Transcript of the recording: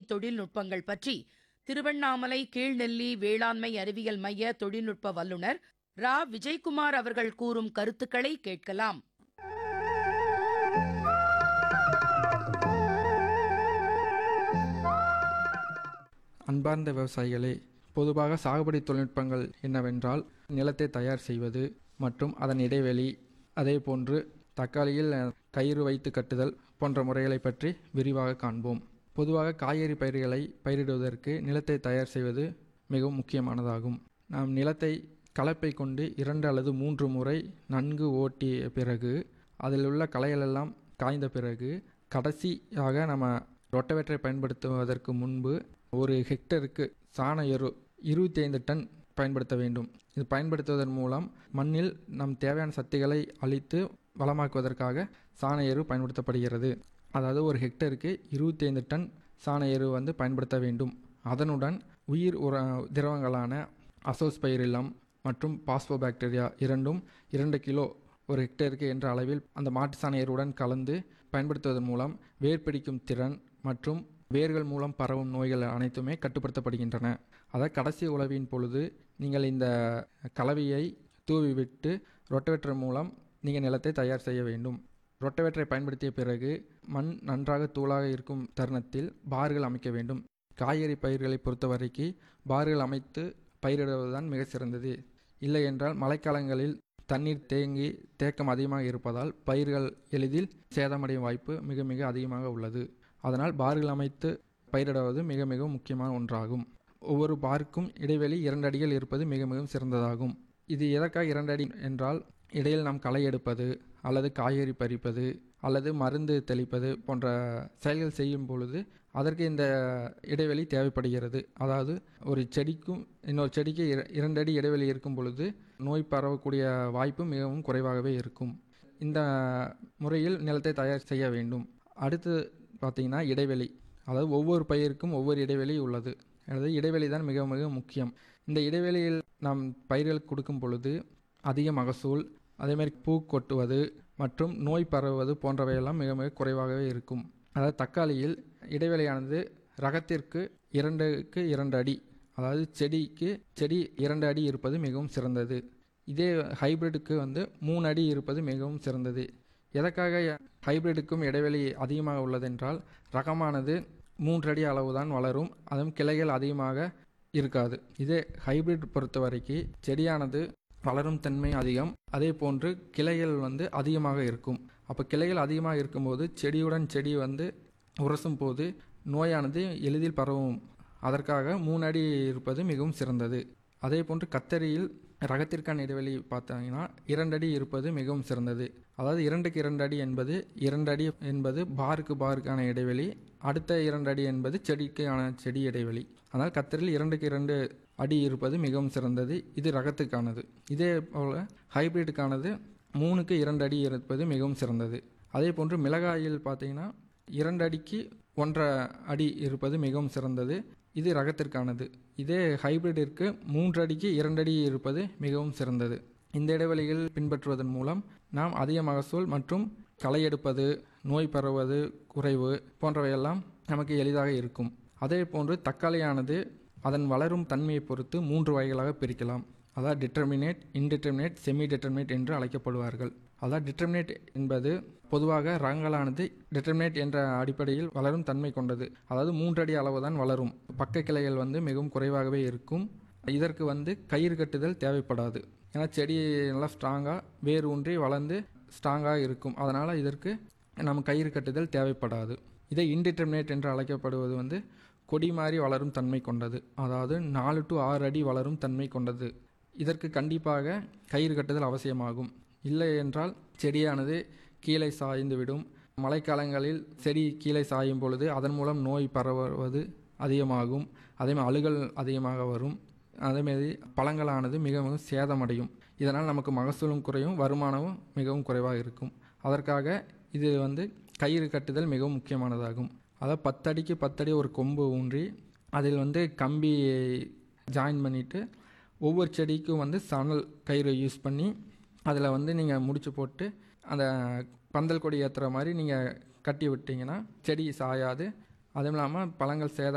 தொழில்நுட்பங்கள் பற்றி திருவண்ணாமலை கீழ்நெல்லி வேளாண்மை அறிவியல் மைய தொழில்நுட்ப வல்லுநர் ரா விஜயகுமார் அவர்கள் கூறும் கருத்துக்களை கேட்கலாம் அன்பார்ந்த விவசாயிகளே பொதுவாக சாகுபடி தொழில்நுட்பங்கள் என்னவென்றால் நிலத்தை தயார் செய்வது மற்றும் அதன் இடைவெளி அதே போன்று தக்காளியில் அஹ், கயிறு வைத்து கட்டுதல் போன்ற முறைகளை பற்றி விரிவாக காண்போம் பொதுவாக காய்கறி பயிர்களை பயிரிடுவதற்கு நிலத்தை தயார் செய்வது மிகவும் முக்கியமானதாகும் நாம் நிலத்தை கலப்பை கொண்டு இரண்டு அல்லது மூன்று முறை நன்கு ஓட்டிய பிறகு அதில் உள்ள களைகளெல்லாம் காய்ந்த பிறகு கடைசியாக நம்ம ரொட்டவேட்டரை பயன்படுத்துவதற்கு முன்பு ஒரு ஹெக்டருக்கு சாண எரு இருபத்தி ஐந்து டன் பயன்படுத்த வேண்டும் இது பயன்படுத்துவதன் மூலம் மண்ணில் நம் தேவையான சத்துக்களை அழித்து வளமாக்குவதற்காக சாண எரு பயன்படுத்தப்படுகிறது அதாவது ஒரு ஹெக்டருக்கு இருபத்தி ஐந்து டன் சாண எரு வந்து பயன்படுத்த வேண்டும் அதனுடன் உயிர் உர திரவங்களான அசோஸ்பைரிலம் மற்றும் பாஸ்போபாக்டீரியா இரண்டும் இரண்டு கிலோ ஒரு ஹெக்டேருக்கு என்ற அளவில் அந்த மாட்டு சாண எருவுடன் கலந்து பயன்படுத்துவதன் மூலம் வேர் பிடிக்கும் திறன் மற்றும் வேர்கள் மூலம் பரவும் நோய்கள் அனைத்துமே கட்டுப்படுத்தப்படுகின்றன அதாவது கடைசி உழவின் பொழுது நீங்கள் இந்த கலவையை தூவிவிட்டு ரொட்டவேட்டர் மூலம் நீங்கள் நிலத்தை தயார் செய்ய வேண்டும் ரொட்டவேட்டரை பயன்படுத்திய பிறகு மண் நன்றாக தூளாக இருக்கும் தருணத்தில் பார்கள் அமைக்க வேண்டும் காய்கறி பயிர்களை பொறுத்தவரைக்கு பார்கள் அமைத்து பயிரிடுவதுதான் மிக சிறந்தது இல்லை என்றால் மழைக்காலங்களில் தண்ணீர் தேங்கி தேக்கம் அதிகமாக இருப்பதால் பயிர்கள் எளிதில் சேதமடையும் வாய்ப்பு மிக மிக அதிகமாக உள்ளது அதனால் பார்கள் அமைத்து பயிரிடுவது மிக மிக முக்கியமான ஒன்றாகும் ஒவ்வொரு பார்க்கும் இடைவெளி இரண்டு அடிகள் இருப்பது மிக மிகவும் சிறந்ததாகும் இது எதற்காக இரண்டு அடி என்றால் இடையில் நாம் களை எடுப்பது அல்லது காய்கறி பறிப்பது அல்லது மருந்து தெளிப்பது போன்ற செயல்கள் செய்யும் பொழுது அதற்கு இந்த இடைவெளி தேவைப்படுகிறது அதாவது ஒரு செடிக்கும் இன்னொரு செடிக்கு இர- இரண்டு அடி இடைவெளி இருக்கும் பொழுது நோய் பரவக்கூடிய வாய்ப்பு மிகவும் குறைவாகவே இருக்கும் இந்த முறையில் நிலத்தை தயார் செய்ய வேண்டும் அடுத்து பார்த்திங்கன்னா இடைவெளி அதாவது ஒவ்வொரு பயிருக்கும் ஒவ்வொரு இடைவெளி உள்ளது அதாவது இடைவெளி தான் மிக மிக முக்கியம் இந்த இடைவெளியில் நாம் பயிர்களுக்கு கொடுக்கும் பொழுது அதிக மகசூல் அதேமாதிரி பூ கொட்டுவது மற்றும் நோய் பரவுவது போன்றவையெல்லாம் மிக மிக குறைவாகவே இருக்கும் அதாவது தக்காளியில் இடைவெளியானது ரகத்திற்கு இரண்டுக்கு இரண்டு அடி அதாவது செடிக்கு செடி இரண்டு அடி இருப்பது மிகவும் சிறந்தது இதே ஹைபிரிட்டுக்கு வந்து மூணு அடி இருப்பது மிகவும் சிறந்தது எதற்காக ஹைபிரிட்டுக்கும் இடைவெளி அதிகமாக உள்ளதென்றால் ரகமானது மூன்று அடி அளவு தான் வளரும் அதுவும் கிளைகள் அதிகமாக இருக்காது இதே ஹைபிரிட் பொறுத்த வரைக்கும் செடியானது வளரும் தன்மை அதிகம் அதே போன்று கிளைகள் வந்து அதிகமாக இருக்கும் அப்போ கிளைகள் அதிகமாக இருக்கும்போது செடியுடன் செடி வந்து உரசும் போது நோயானது எளிதில் பரவும் அதற்காக மூணு அடி இருப்பது மிகவும் சிறந்தது அதே போன்று கத்தரியில் ரகத்திற்கான இடைவெளி பார்த்தாங்கன்னா இரண்டு அடி இருப்பது மிகவும் சிறந்தது அதாவது இரண்டுக்கு இரண்டு அடி என்பது இரண்டு அடி என்பது பாருக்கு பாருக்கான இடைவெளி அடுத்த இரண்டு அடி என்பது செடிக்கான செடி இடைவெளி அதனால் கத்தரில் இரண்டுக்கு இரண்டு அடி இருப்பது மிகவும் சிறந்தது இது ரகத்துக்கானது இதே போல் ஹைபிரிட்டுக்கானது மூணுக்கு இரண்டு அடி இருப்பது மிகவும் சிறந்தது அதே போன்று மிளகாயில் பார்த்தீங்கன்னா இரண்டு அடிக்கு ஒன்றரை அடி இருப்பது மிகவும் சிறந்தது இது ரகத்திற்கானது இதே ஹைபிரிட்டிற்கு மூன்று அடிக்கு இரண்டு அடி இருப்பது மிகவும் சிறந்தது இந்த இடைவெளிகள் பின்பற்றுவதன் மூலம் நாம் அதிக மகசூல் மற்றும் களை எடுப்பது நோய் பரவுவது குறைவு போன்றவையெல்லாம் நமக்கு எளிதாக இருக்கும் அதே போன்று தக்காளியானது அதன் வளரும் தன்மையை பொறுத்து மூன்று வகைகளாக பிரிக்கலாம் அதாவது டிட்டர்மினேட் இன்டிட்டர்மினேட் செமி டிட்டர்மினேட் என்று அழைக்கப்படுவார்கள் அதாவது டிட்டர்மினேட் என்பது பொதுவாக ரகங்களானது டிட்டர்மினேட் என்ற அடிப்படையில் வளரும் தன்மை கொண்டது அதாவது மூன்று அடி அளவு தான் வளரும் பக்க கிளைகள் வந்து மிகவும் குறைவாகவே இருக்கும் இதற்கு வந்து கயிறு கட்டுதல் தேவைப்படாது ஏன்னா செடி நல்லா ஸ்ட்ராங்காக வேர் ஊன்றி வளர்ந்து ஸ்ட்ராங்காக இருக்கும் அதனால் இதற்கு நம்ம கயிறு கட்டுதல் தேவைப்படாது இதை இன்டிட்டர்மினேட் என்று அழைக்கப்படுவது வந்து கொடி மாதிரி வளரும் தன்மை கொண்டது அதாவது நாலு டு ஆறு அடி வளரும் தன்மை கொண்டது இதற்கு கண்டிப்பாக கயிறு கட்டுதல் அவசியமாகும் இல்லை என்றால் செடியானது கீழே சாய்ந்துவிடும் மழைக்காலங்களில் செடி கீழே சாயும் பொழுது அதன் மூலம் நோய் பரவுவது அதிகமாகும் அதேமாதிரி அழுகல் அதிகமாக வரும் அதேமாரி பழங்களானது மிகவும் சேதமடையும் இதனால் நமக்கு மகசூலும் குறையும் வருமானமும் மிகவும் குறைவாக இருக்கும் அதற்காக இது வந்து கயிறு கட்டுதல் மிகவும் முக்கியமானதாகும் அதாவது பத்தடிக்கு பத்தடி ஒரு கொம்பு ஊன்றி அதில் வந்து கம்பி ஜாயின் பண்ணிவிட்டு ஒவ்வொரு செடிக்கும் வந்து சணல் கயிறு யூஸ் பண்ணி அதில் வந்து நீங்கள் முடிச்சு போட்டு அந்த பந்தல் கொடி ஏற்றுற மாதிரி நீங்கள் கட்டி விட்டிங்கன்னா செடி சாயாது அதுவும் இல்லாமல் பழங்கள் சேதம்